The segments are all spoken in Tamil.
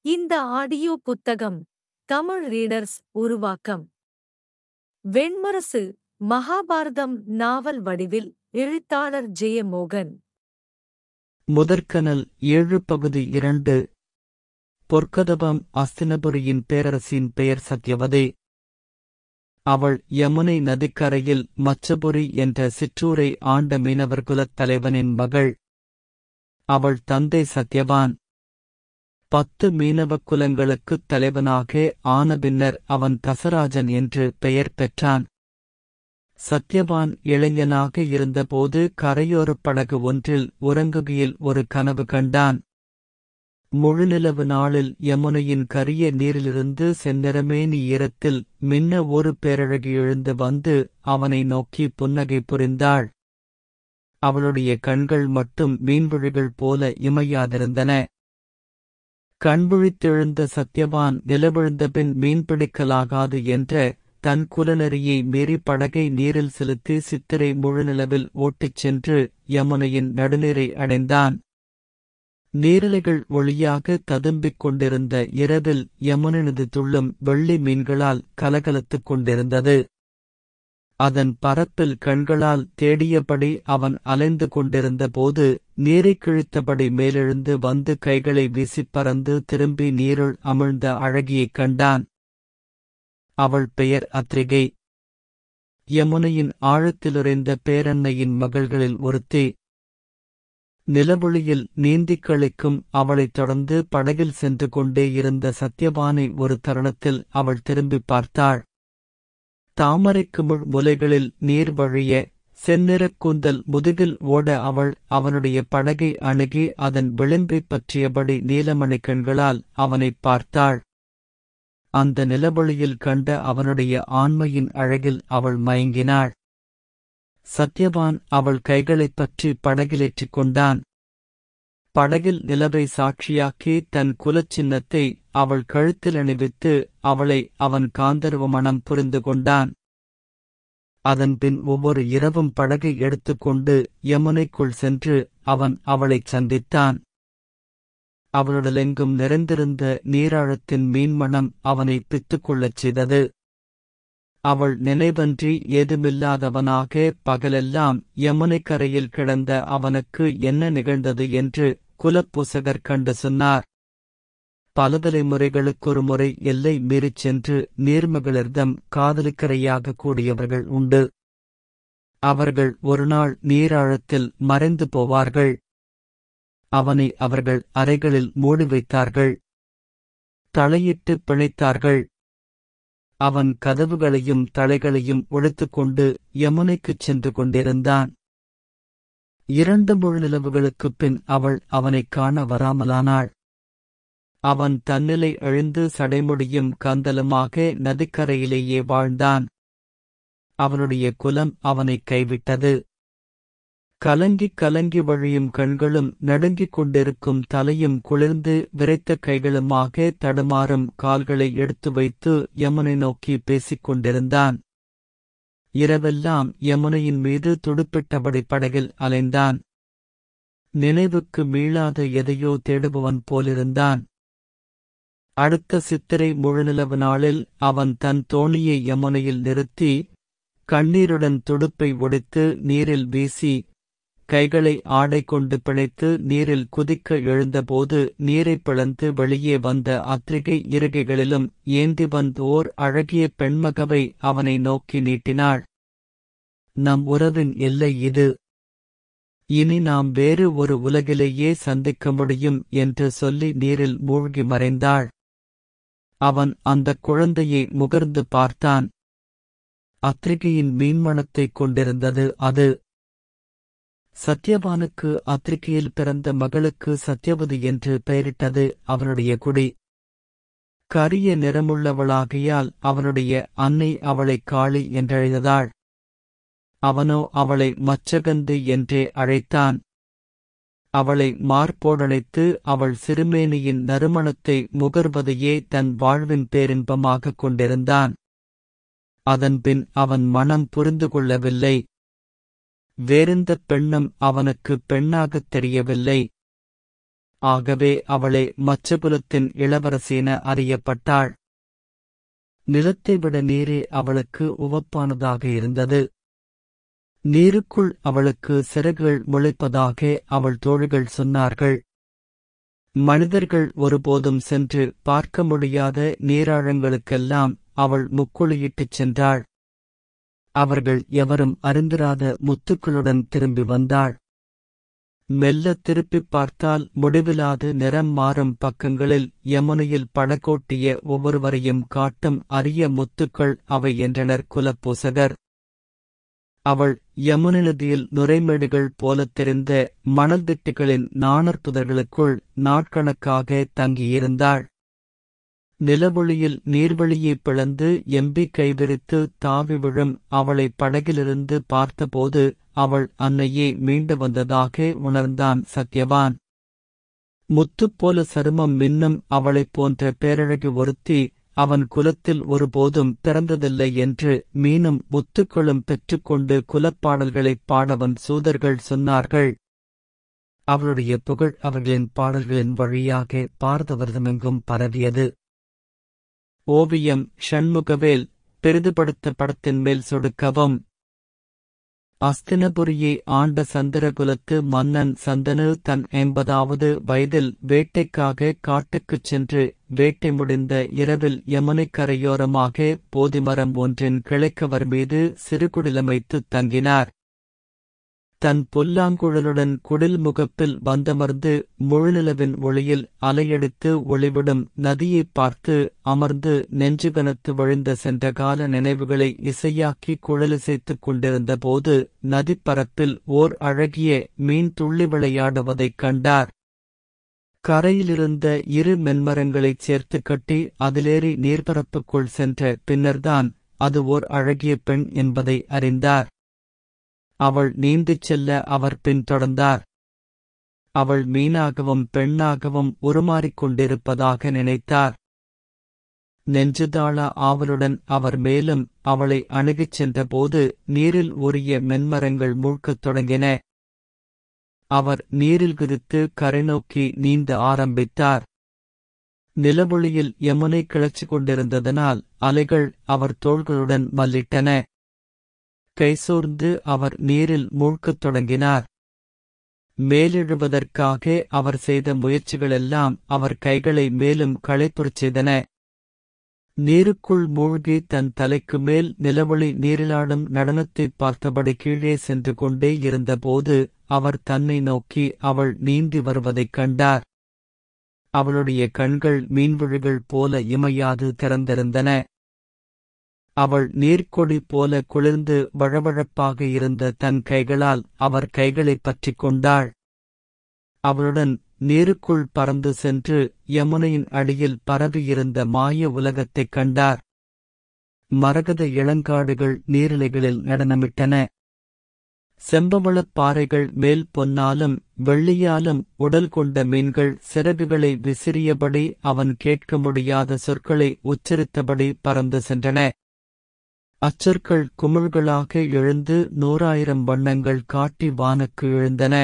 இந்த ஆடியோ புத்தகம் தமிழ் ரீடர்ஸ் உருவாக்கம் வெண்முரசு மகாபாரதம் நாவல் வடிவில் எழுத்தாளர் ஜெயமோகன் முதற்கனல் ஏழு பகுதி இரண்டு பொற்கதபம் அஸ்தினபுரியின் பேரரசின் பெயர் சத்யவதே அவள் யமுனை நதிக்கரையில் மச்சபுரி என்ற சிற்றூரை ஆண்ட மீனவர்குலத் தலைவனின் மகள் அவள் தந்தை சத்யவான் பத்து மீனவக் குலங்களுக்குத் தலைவனாக ஆன பின்னர் அவன் தசராஜன் என்று பெயர் பெற்றான் சத்யவான் இளைஞனாக இருந்தபோது கரையோரப் படகு ஒன்றில் உறங்குகையில் ஒரு கனவு கண்டான் முழுநிலவு நாளில் யமுனையின் கரிய நீரிலிருந்து செந்நிறமேனி ஈரத்தில் மின்ன ஒரு பேரழகி எழுந்து வந்து அவனை நோக்கி புன்னகை புரிந்தாள் அவளுடைய கண்கள் மட்டும் மீன்விழிகள் போல இமையாதிருந்தன கண்விழித்தெழுந்த சத்யவான் நிலவிழுந்தபின் மீன்பிடிக்கலாகாது என்ற தன் குலநெறியை மீறி படகை நீரில் செலுத்தி சித்திரை முழுநிலவில் ஓட்டிச் சென்று யமுனையின் நடுநீரை அடைந்தான் நீரலைகள் ஒளியாக ததும்பிக் கொண்டிருந்த இரவில் யமுனனது துள்ளும் வெள்ளி மீன்களால் கலகலத்துக் கொண்டிருந்தது அதன் பரப்பில் கண்களால் தேடியபடி அவன் அலைந்து கொண்டிருந்தபோது நீரைக் கிழித்தபடி மேலெழுந்து வந்து கைகளை வீசிப் பறந்து திரும்பி நீருள் அமிழ்ந்த அழகியைக் கண்டான் அவள் பெயர் அத்ரிகை யமுனையின் ஆழத்திலுறைந்த பேரன்னையின் மகள்களில் ஒருத்தி நிலவொளியில் நீந்திக் கழிக்கும் அவளைத் தொடர்ந்து படகில் சென்று கொண்டே இருந்த சத்யவானை ஒரு தருணத்தில் அவள் திரும்பிப் பார்த்தாள் தாமரைக்குமிழ் முலைகளில் நீர் வழிய செந்நிறக் கூந்தல் முதுகில் ஓட அவள் அவனுடைய படகை அணுகி அதன் விளிம்பைப் பற்றியபடி நீலமணிக் கண்களால் அவனைப் பார்த்தாள் அந்த நிலவொளியில் கண்ட அவனுடைய ஆண்மையின் அழகில் அவள் மயங்கினாள் சத்யவான் அவள் கைகளைப் பற்றி படகிலேற்றிக் கொண்டான் படகில் நிலவை சாட்சியாக்கி தன் குலச்சின்னத்தை அவள் கழுத்தில் அணிவித்து அவளை அவன் காந்தர்வ மனம் புரிந்து கொண்டான் அதன்பின் ஒவ்வொரு இரவும் படகை எடுத்துக்கொண்டு யமுனைக்குள் சென்று அவன் அவளைச் சந்தித்தான் அவளுடலெங்கும் நிறைந்திருந்த நீராழத்தின் மீன்மணம் அவனை பித்துக்கொள்ளச் செய்தது அவள் நினைவன்றி ஏதுமில்லாதவனாக பகலெல்லாம் யமுனைக்கரையில் கிடந்த அவனுக்கு என்ன நிகழ்ந்தது என்று குலப்பூசகர் கண்டு சொன்னார் பல தலைமுறைகளுக்கொரு முறை எல்லை மீறிச் சென்று நீர்மகளிர்தம் காதலிக்கரையாக கூடியவர்கள் உண்டு அவர்கள் ஒருநாள் நீராழத்தில் மறைந்து போவார்கள் அவனை அவர்கள் அறைகளில் மூடி வைத்தார்கள் தலையிட்டு பிணைத்தார்கள் அவன் கதவுகளையும் தலைகளையும் உழைத்துக்கொண்டு யமுனைக்குச் சென்று கொண்டிருந்தான் இரண்டு முழு நிலவுகளுக்குப் பின் அவள் அவனைக் காண வராமலானாள் அவன் தன்னிலை அழிந்து சடைமுடியும் கந்தலுமாக நதிக்கரையிலேயே வாழ்ந்தான் அவனுடைய குலம் அவனைக் கைவிட்டது கலங்கிக் கலங்கி வழியும் கண்களும் நடுங்கிக் கொண்டிருக்கும் தலையும் குளிர்ந்து விரைத்த கைகளுமாக தடுமாறும் கால்களை எடுத்து வைத்து யமுனை நோக்கி பேசிக் கொண்டிருந்தான் இரவெல்லாம் யமுனையின் மீது துடுப்பிட்டபடி படகில் அலைந்தான் நினைவுக்கு மீளாத எதையோ தேடுபவன் போலிருந்தான் அடுத்த சித்திரை முழுநிலவு நாளில் அவன் தன் தோணியை யமுனையில் நிறுத்தி கண்ணீருடன் துடுப்பை ஒடித்து நீரில் வீசி கைகளை ஆடை கொண்டு பிணைத்து நீரில் குதிக்க எழுந்தபோது நீரைப் பிளந்து வெளியே வந்த அத்திரிகை இருகைகளிலும் ஏந்தி வந்தோர் அழகிய பெண்மகவை அவனை நோக்கி நீட்டினாள் நம் உறவின் எல்லை இது இனி நாம் வேறு ஒரு உலகிலேயே சந்திக்க முடியும் என்று சொல்லி நீரில் மூழ்கி மறைந்தாள் அவன் அந்தக் குழந்தையை முகர்ந்து பார்த்தான் அத்திரிகையின் மீன்மணத்தைக் கொண்டிருந்தது அது சத்யவானுக்கு அத்திரிகையில் பிறந்த மகளுக்கு சத்யவதி என்று பெயரிட்டது அவனுடைய குடி கரிய நிறமுள்ளவளாகையால் அவனுடைய அன்னை அவளை காளி என்றழைத்ததாள் அவனோ அவளை மச்சகந்து என்றே அழைத்தான் அவளை மார்போடழைத்து அவள் சிறுமேனியின் நறுமணத்தை முகர்வதையே தன் வாழ்வின் பேரின்பமாகக் கொண்டிருந்தான் அதன்பின் அவன் மனம் புரிந்து கொள்ளவில்லை வேறெந்தப் பெண்ணும் அவனுக்கு பெண்ணாகத் தெரியவில்லை ஆகவே அவளே மச்சகுலத்தின் இளவரசியென அறியப்பட்டாள் நிலத்தை விட நீரே அவளுக்கு உவப்பானதாக இருந்தது நீருக்குள் அவளுக்கு சிறகுகள் முளைப்பதாக அவள் தோழிகள் சொன்னார்கள் மனிதர்கள் ஒருபோதும் சென்று பார்க்க முடியாத நீராழங்களுக்கெல்லாம் அவள் முக்குளியிட்டுச் சென்றாள் அவர்கள் எவரும் அறிந்திராத முத்துக்களுடன் திரும்பி வந்தாள் மெல்ல திருப்பிப் பார்த்தால் முடிவிலாது நிறம் மாறும் பக்கங்களில் யமுனையில் படகோட்டிய ஒவ்வொருவரையும் காட்டும் அரிய முத்துக்கள் அவை என்றனர் குலப்பூசகர் அவள் யமுனை நதியில் நுரைமேடுகள் போலத் தெரிந்த மணல் திட்டுகளின் நாணற்புதர்களுக்குள் நாட்கணக்காக தங்கியிருந்தாள் நிலவொளியில் நீர்வழியை பிளந்து எம்பி கைவிரித்து தாவி விழும் அவளை படகிலிருந்து பார்த்தபோது அவள் அன்னையே மீண்டு வந்ததாக உணர்ந்தான் சத்யவான் முத்துப்போல சருமம் மின்னும் அவளைப் போன்ற பேரழகு ஒருத்தி அவன் குலத்தில் ஒருபோதும் பிறந்ததில்லை என்று மீனும் முத்துக்களும் பெற்றுக்கொண்டு குலப்பாடல்களைப் பாடவன் சூதர்கள் சொன்னார்கள் அவளுடைய புகழ் அவர்களின் பாடல்களின் வழியாக பாரதவர்தமெங்கும் பரவியது ஓவியம் ஷண்முகவேல் பெரிதுபடுத்த படத்தின் மேல் சொடுக்கவும் அஸ்தினபுரியை ஆண்ட சந்திரகுலத்து மன்னன் சந்தனு தன் எண்பதாவது வயதில் வேட்டைக்காக காட்டுக்குச் சென்று வேட்டை முடிந்த இரவில் யமுனைக் கரையோரமாக போதிமரம் ஒன்றின் கிளைக்கவர் மீது சிறுகுடிலமைத்துத் தங்கினார் தன் புல்லாங்குழலுடன் குடில் முகப்பில் வந்தமர்ந்து முழுநிலவின் ஒளியில் அலையடித்து ஒளிவிடும் நதியைப் பார்த்து அமர்ந்து நெஞ்சுகனத்து வழிந்த சென்றகால நினைவுகளை இசையாக்கி குழலிசைத்துக் கொண்டிருந்த போது நதிப்பரப்பில் ஓர் அழகிய மீன் துள்ளி விளையாடுவதைக் கண்டார் கரையிலிருந்த இரு மென்மரங்களைச் சேர்த்து கட்டி அதிலேறி நீர்ப்பரப்புக்குள் சென்ற பின்னர்தான் அது ஓர் அழகிய பெண் என்பதை அறிந்தார் அவள் நீந்திச் செல்ல அவர் பின்தொடர்ந்தார் அவள் மீனாகவும் பெண்ணாகவும் உருமாறிக் கொண்டிருப்பதாக நினைத்தார் நெஞ்சுதாள ஆவலுடன் அவர் மேலும் அவளை அணுகிச் சென்றபோது நீரில் உரிய மென்மரங்கள் மூழ்கத் தொடங்கின அவர் நீரில் குதித்து கரை நோக்கி நீந்த ஆரம்பித்தார் நிலவொளியில் யமுனை கிளர்ச்சி கொண்டிருந்ததனால் அலைகள் அவர் தோள்களுடன் மல்லிட்டன கைசோர்ந்து அவர் நீரில் மூழ்கத் தொடங்கினார் மேலெழுவதற்காக அவர் செய்த முயற்சிகளெல்லாம் அவர் கைகளை மேலும் களைப்புறச் செய்தன நீருக்குள் மூழ்கி தன் தலைக்கு மேல் நிலவொளி நீரிலாடும் நடனத்தைப் பார்த்தபடி கீழே சென்று கொண்டே இருந்தபோது அவர் தன்னை நோக்கி அவள் நீந்தி வருவதைக் கண்டார் அவளுடைய கண்கள் மீன்விழிகள் போல இமையாது திறந்திருந்தன அவள் நீர்க்கொடி போல குளிர்ந்து வழவழப்பாக இருந்த தன் கைகளால் அவர் கைகளைப் பற்றிக் கொண்டாள் அவளுடன் நீருக்குள் பறந்து சென்று யமுனையின் அடியில் பரவியிருந்த மாய உலகத்தைக் கண்டார் மரகத இளங்காடுகள் நீரிலைகளில் நடனமிட்டன செம்பவளப் பாறைகள் மேல் பொன்னாலும் வெள்ளியாலும் உடல் கொண்ட மீன்கள் சிறகுகளை விசிறியபடி அவன் கேட்க முடியாத சொற்களை உச்சரித்தபடி பறந்து சென்றன அச்சொற்கள் குமிழ்களாக எழுந்து நூறாயிரம் வண்ணங்கள் காட்டி வானுக்கு எழுந்தன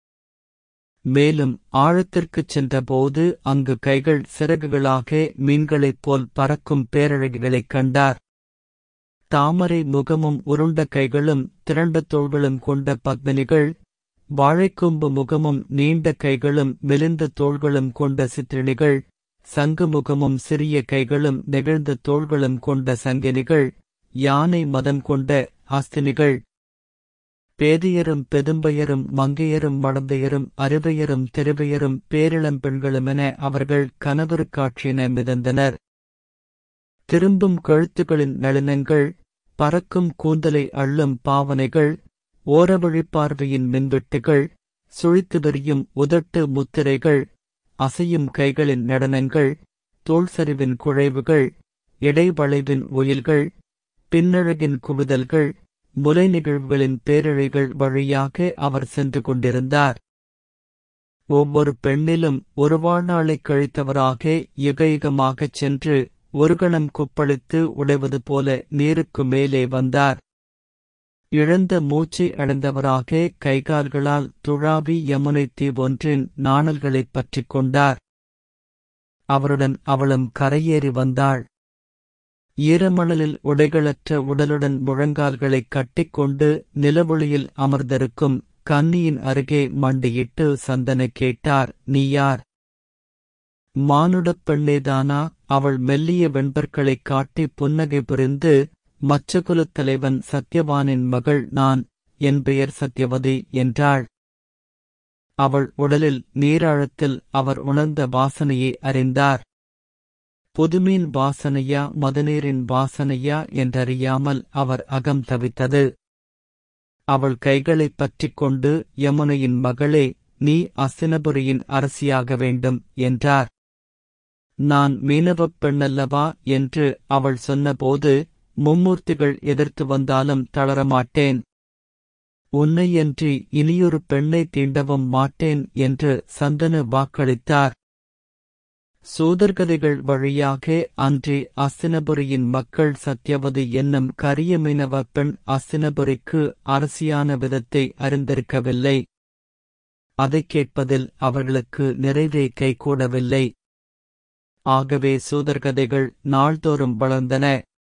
மேலும் ஆழத்திற்குச் சென்றபோது அங்கு கைகள் சிறகுகளாக மீன்களைப் போல் பறக்கும் பேரழகிகளைக் கண்டார் தாமரை முகமும் உருண்ட கைகளும் திரண்ட தோள்களும் கொண்ட பத்மினிகள் வாழைக்கொம்பு முகமும் நீண்ட கைகளும் மெலிந்த தோள்களும் கொண்ட சித்திரணிகள் சங்கு முகமும் சிறிய கைகளும் நெகிழ்ந்த தோள்களும் கொண்ட சங்கினிகள் யானை மதம் கொண்ட ஆஸ்தினிகள் பேதியரும் பெதும்பெயரும் மங்கையரும் மடந்தையரும் அருவையரும் தெருவையரும் பேரிளம் பெண்களுமென அவர்கள் கனவரு காட்சியென மிதந்தனர் திரும்பும் கழுத்துகளின் நளினங்கள் பறக்கும் கூந்தலை அள்ளும் பாவனைகள் ஓரவழிப் பார்வையின் மின்வெட்டுகள் சுழித்து வெறியும் உதட்டு முத்திரைகள் அசையும் கைகளின் நடனங்கள் தோள்சரிவின் குழைவுகள் இடைவளைவின் ஒயில்கள் பின்னழகின் குவிதல்கள் முலை நிகழ்வுகளின் பேரழைகள் வழியாக அவர் சென்று கொண்டிருந்தார் ஒவ்வொரு பெண்ணிலும் ஒரு வாழ்நாளைக் கழித்தவராக யுகயுகமாகச் சென்று ஒரு கணம் கொப்பளித்து உடைவது போல நீருக்கு மேலே வந்தார் இழந்த மூச்சை அடைந்தவராக கைகால்களால் துழாவி யமுனை தீவொன்றின் நாணல்களைப் பற்றிக் கொண்டார் அவருடன் அவளும் கரையேறி வந்தாள் ஈரமணலில் உடைகளற்ற உடலுடன் முழங்கால்களைக் கட்டிக்கொண்டு நிலவொளியில் அமர்ந்திருக்கும் கன்னியின் அருகே மண்டியிட்டு சந்தன கேட்டார் நீ யார் மானுடப் பெண்ணேதானா அவள் மெல்லிய வெண்பற்களைக் காட்டி புன்னகை புரிந்து மச்சகுலத் தலைவன் சத்யவானின் மகள் நான் என் பெயர் சத்யவதி என்றாள் அவள் உடலில் நீராழத்தில் அவர் உணர்ந்த வாசனையை அறிந்தார் புதுமீன் வாசனையா மதுநீரின் வாசனையா என்றறியாமல் அவர் அகம் தவித்தது அவள் கைகளைப் பற்றிக் கொண்டு யமுனையின் மகளே நீ அசினபுரியின் அரசியாக வேண்டும் என்றார் நான் மீனவப் பெண்ணல்லவா என்று அவள் சொன்னபோது மும்மூர்த்திகள் எதிர்த்து வந்தாலும் தளரமாட்டேன் உன்னையன்றி இனியொரு பெண்ணை தீண்டவும் மாட்டேன் என்று சந்தனு வாக்களித்தார் சூதர்கதைகள் வழியாக அன்றி அஸ்தினபுரியின் மக்கள் சத்யவதி என்னும் கரிய மீனவ பெண் அஸ்தினபுரிக்கு அரசியான விதத்தை அறிந்திருக்கவில்லை அதைக் கேட்பதில் அவர்களுக்கு நிறைவே கைகூடவில்லை ஆகவே சூதர்கதைகள் நாள்தோறும் வளர்ந்தன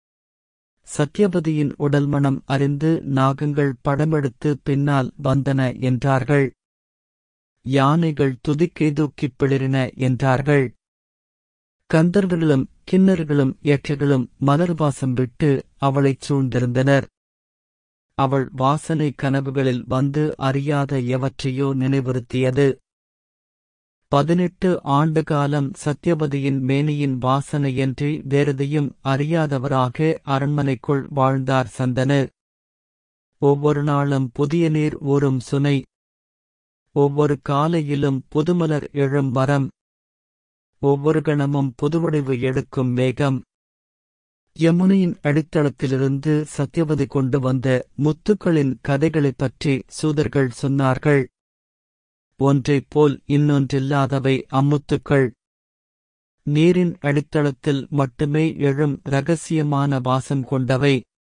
சத்யவதியின் உடல் மனம் அறிந்து நாகங்கள் படமெடுத்து பின்னால் வந்தன என்றார்கள் யானைகள் துதிக்கை தூக்கிப் பிளிரின என்றார்கள் கந்தர்களும் கிண்ணர்களும் ஏற்றகளும் மலர் வாசம் விட்டு அவளைச் சூழ்ந்திருந்தனர் அவள் வாசனை கனவுகளில் வந்து அறியாத எவற்றையோ நினைவுறுத்தியது பதினெட்டு ஆண்டு காலம் சத்யவதியின் மேனியின் வாசனையன்றி வேறெதையும் அறியாதவராக அரண்மனைக்குள் வாழ்ந்தார் சந்தனு ஒவ்வொரு நாளும் புதிய நீர் ஊறும் சுனை ஒவ்வொரு காலையிலும் புதுமலர் எழும் மரம் ஒவ்வொரு கணமும் புதுவடிவு எடுக்கும் மேகம் யமுனையின் அடித்தளத்திலிருந்து சத்யவதி கொண்டு வந்த முத்துக்களின் கதைகளைப் பற்றி சூதர்கள் சொன்னார்கள் ஒன்றைப் போல் இன்னொன்றில்லாதவை அம்முத்துக்கள் நீரின் அடித்தளத்தில் மட்டுமே எழும் இரகசியமான வாசம் கொண்டவை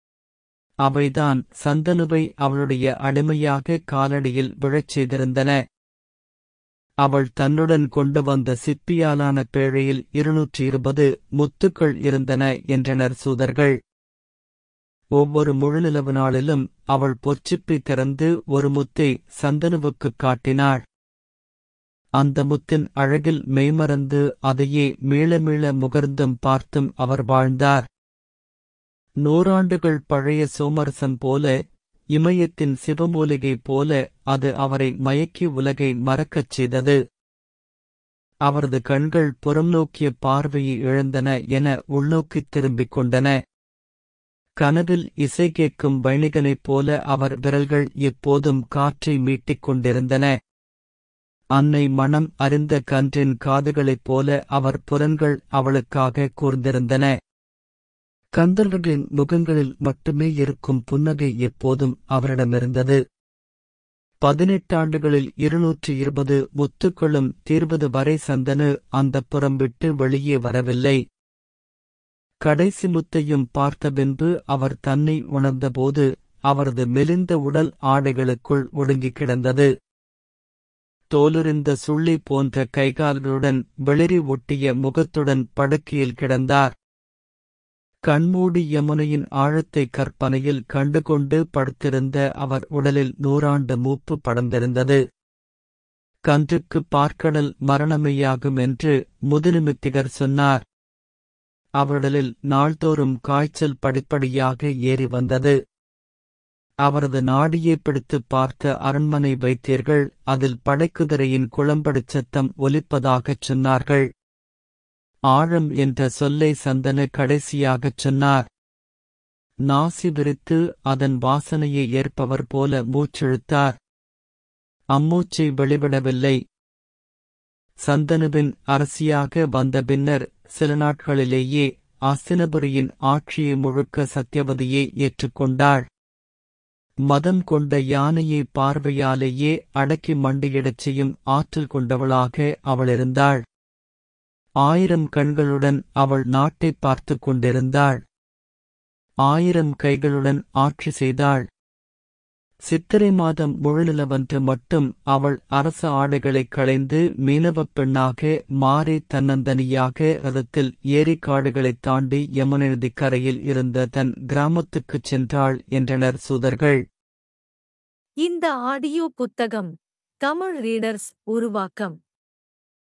அவைதான் சந்தனுவை அவளுடைய அடிமையாக காலடியில் விழச் செய்திருந்தன அவள் தன்னுடன் கொண்டு வந்த சிப்பியாலான பேழையில் இருநூற்றி இருபது முத்துக்கள் இருந்தன என்றனர் சூதர்கள் ஒவ்வொரு முழுநிலவு நாளிலும் அவள் பொற்சிப்பி திறந்து ஒரு முத்தை சந்தனுவுக்குக் காட்டினாள் அந்த முத்தின் அழகில் மெய்மறந்து அதையே மீள மீள முகர்ந்தும் பார்த்தும் அவர் வாழ்ந்தார் நூறாண்டுகள் பழைய சோமரசன் போல இமயத்தின் சிவமூலிகை போல அது அவரை மயக்கி உலகை மறக்கச் செய்தது அவரது கண்கள் புறம் நோக்கிய பார்வையை இழந்தன என உள்நோக்கித் திரும்பிக் கொண்டன கனவில் இசை கேட்கும் வணிகனைப் போல அவர் விரல்கள் எப்போதும் காற்றை மீட்டிக் கொண்டிருந்தன அன்னை மனம் அறிந்த கன்றின் காதுகளைப் போல அவர் புலன்கள் அவளுக்காக கூர்ந்திருந்தன கந்தர்வர்களின் முகங்களில் மட்டுமே இருக்கும் புன்னகை எப்போதும் அவரிடமிருந்தது பதினெட்டாண்டுகளில் இருநூற்றி இருபது முத்துக்களும் தீர்வது வரை சந்தனு அந்தப் புறம் விட்டு வெளியே வரவில்லை கடைசி முத்தையும் பார்த்த பின்பு அவர் தன்னை உணர்ந்தபோது அவரது மெலிந்த உடல் ஆடைகளுக்குள் ஒடுங்கிக் கிடந்தது தோலுரிந்த சுள்ளி போன்ற கைகால்களுடன் வெளிரி ஒட்டிய முகத்துடன் படுக்கையில் கிடந்தார் கண்மூடி யமுனையின் ஆழத்தை கற்பனையில் கண்டுகொண்டு படுத்திருந்த அவர் உடலில் நூறாண்டு மூப்பு படர்ந்திருந்தது கன்றுக்கு பார்க்கடல் மரணமையாகும் என்று முதுநிமித்திகர் சொன்னார் அவருடலில் நாள்தோறும் காய்ச்சல் படிப்படியாக ஏறி வந்தது அவரது நாடியை பிடித்துப் பார்த்த அரண்மனை வைத்தியர்கள் அதில் படைக்குதிரையின் குளம்படிச் சத்தம் ஒலிப்பதாகச் சொன்னார்கள் ஆழம் என்ற சொல்லை சந்தனு கடைசியாகச் சொன்னார் நாசி விரித்து அதன் வாசனையை ஏற்பவர் போல மூச்செழுத்தார் அம்மூச்சை வெளிவிடவில்லை சந்தனுவின் அரசியாக வந்த பின்னர் சில நாட்களிலேயே ஆஸ்தினபுரியின் ஆட்சியை முழுக்க சத்யவதியே ஏற்றுக்கொண்டாள் மதம் கொண்ட யானையை பார்வையாலேயே அடக்கி மண்டியிடச் செய்யும் ஆற்றல் கொண்டவளாக அவள் இருந்தாள் ஆயிரம் கண்களுடன் அவள் நாட்டைப் பார்த்துக் கொண்டிருந்தாள் ஆயிரம் கைகளுடன் ஆட்சி செய்தாள் சித்திரை மாதம் முழுநிலவன்று மட்டும் அவள் அரச ஆடைகளைக் களைந்து மீனவப் பெண்ணாக மாறி தன்னந்தனியாக ரதத்தில் ஏரிக் காடுகளைத் தாண்டி யமுனை கரையில் இருந்த தன் கிராமத்துக்குச் சென்றாள் என்றனர் சூதர்கள் இந்த ஆடியோ புத்தகம் தமிழ் ரீடர்ஸ் உருவாக்கம்